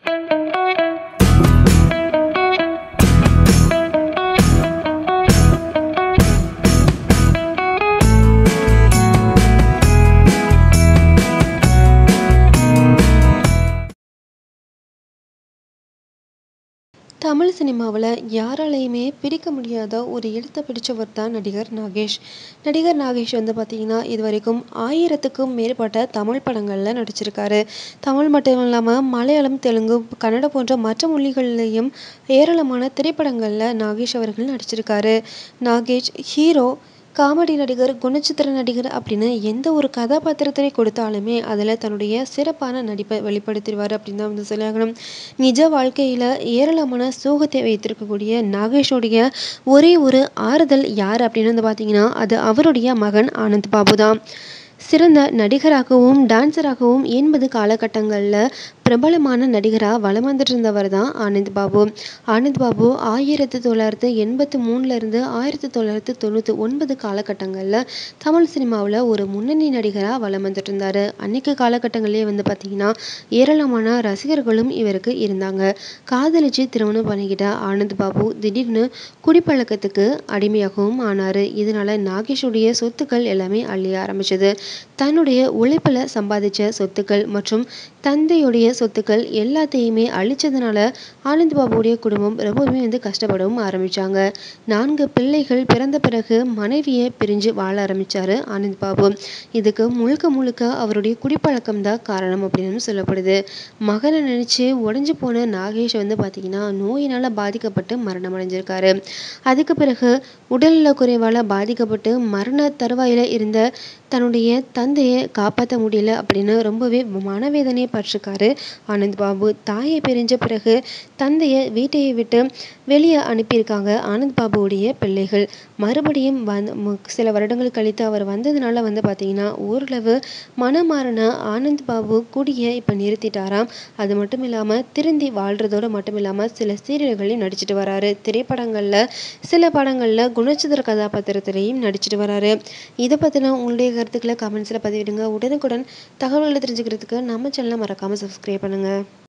தமிழ் சினிமாவில் யாராலையுமே பிரிக்க முடியாத ஒரு இடத்த பிடிச்சவர் தான் நடிகர் நாகேஷ் நடிகர் நாகேஷ் வந்து பார்த்திங்கன்னா இது வரைக்கும் ஆயிரத்துக்கும் மேற்பட்ட தமிழ் படங்களில் நடிச்சிருக்காரு தமிழ் மட்டும் இல்லாமல் மலையாளம் தெலுங்கு கன்னடம் போன்ற மற்ற மொழிகள்லேயும் ஏராளமான திரைப்படங்களில் நாகேஷ் அவர்கள் நடிச்சிருக்காரு நாகேஷ் ஹீரோ காமெடி நடிகர் குணச்சித்திர நடிகர் அப்படின்னு எந்த ஒரு கதாபாத்திரத்தை கொடுத்தாலுமே அதில் தன்னுடைய சிறப்பான நடிப்பை வெளிப்படுத்திடுவார் அப்படின்னு தான் வந்து சொல்லணும் நிஜ வாழ்க்கையில் ஏராளமான சோகத்தை வைத்திருக்கக்கூடிய நாகேஷோடைய ஒரே ஒரு ஆறுதல் யார் அப்படின்னு வந்து பார்த்தீங்கன்னா அது அவருடைய மகன் ஆனந்த் பாபு தான் சிறந்த நடிகராகவும் டான்ஸராகவும் எண்பது காலகட்டங்களில் பிரபலமான நடிகராக வலம் வந்துட்டு இருந்தவர் தான் ஆனந்த் பாபு ஆனந்த் பாபு ஆயிரத்தி தொள்ளாயிரத்து எண்பத்தி மூணுலேருந்து ஆயிரத்தி தொள்ளாயிரத்து தொண்ணூற்றி ஒன்பது காலகட்டங்களில் தமிழ் சினிமாவில் ஒரு முன்னணி நடிகராக வலம் வந்துட்டு இருந்தார் அன்னைக்கு காலகட்டங்களிலே வந்து பார்த்திங்கன்னா ஏராளமான ரசிகர்களும் இவருக்கு இருந்தாங்க காதலிச்சு திருமணம் பண்ணிக்கிட்ட ஆனந்த் பாபு திடீர்னு குடிப்பழக்கத்துக்கு அடிமையாகவும் ஆனார் இதனால் நாகேஷுடைய சொத்துக்கள் எல்லாமே அழிய ஆரம்பிச்சது தன்னுடைய உழைப்பில் சம்பாதிச்ச சொத்துக்கள் மற்றும் தந்தையுடைய சொத்துக்கள் எல்லாத்தையுமே அழிச்சதுனால ஆனந்த் பாபுடைய குடும்பம் ரொம்பவுமே வந்து கஷ்டப்படவும் ஆரம்பித்தாங்க நான்கு பிள்ளைகள் பிறந்த பிறகு மனைவியை பிரிஞ்சு வாழ ஆரம்பித்தார் ஆனந்த் பாபு இதுக்கு முழுக்க முழுக்க அவருடைய குடிப்பழக்கம் தான் காரணம் அப்படின்னு சொல்லப்படுது மகனை நினச்சி உடஞ்சி போன நாகேஷ் வந்து பார்த்திங்கன்னா நோயினால் பாதிக்கப்பட்டு மரணம் அடைஞ்சிருக்காரு அதுக்கு பிறகு உடல்நல குறைவால் பாதிக்கப்பட்டு மரண தருவாயில் இருந்த தன்னுடைய தந்தையை காப்பாற்ற முடியல அப்படின்னு ரொம்பவே மனவேதனையை பட்டிருக்காரு ஆனந்த் பாபு தாயை பிரிஞ்ச பிறகு தந்தையை வீட்டையை விட்டு வெளியே அனுப்பியிருக்காங்க ஆனந்த் பாபுவுடைய பிள்ளைகள் மறுபடியும் வந்து சில வருடங்கள் கழித்து அவர் வந்ததுனால வந்து பார்த்திங்கன்னா ஓரளவு மனமாறின ஆனந்த் பாபு குடியை இப்போ நிறுத்திட்டாராம் அது மட்டும் இல்லாமல் திருந்தி வாழ்கிறதோடு மட்டும் இல்லாமல் சில சீரியல்களையும் நடிச்சிட்டு வராரு திரைப்படங்களில் சில படங்களில் குணச்சித்திர கதாபாத்திரத்திலையும் நடிச்சிட்டு வராரு இதை பற்றின உங்களுடைய கருத்துக்களை கமெண்ட்ஸில் பதிவிடுங்க உடனுக்குடன் தகவல்களை தெரிஞ்சுக்கிறதுக்கு நம்ம சேனலை மறக்காமல் சப்ஸ்கிரைப் பண்ணுங்கள்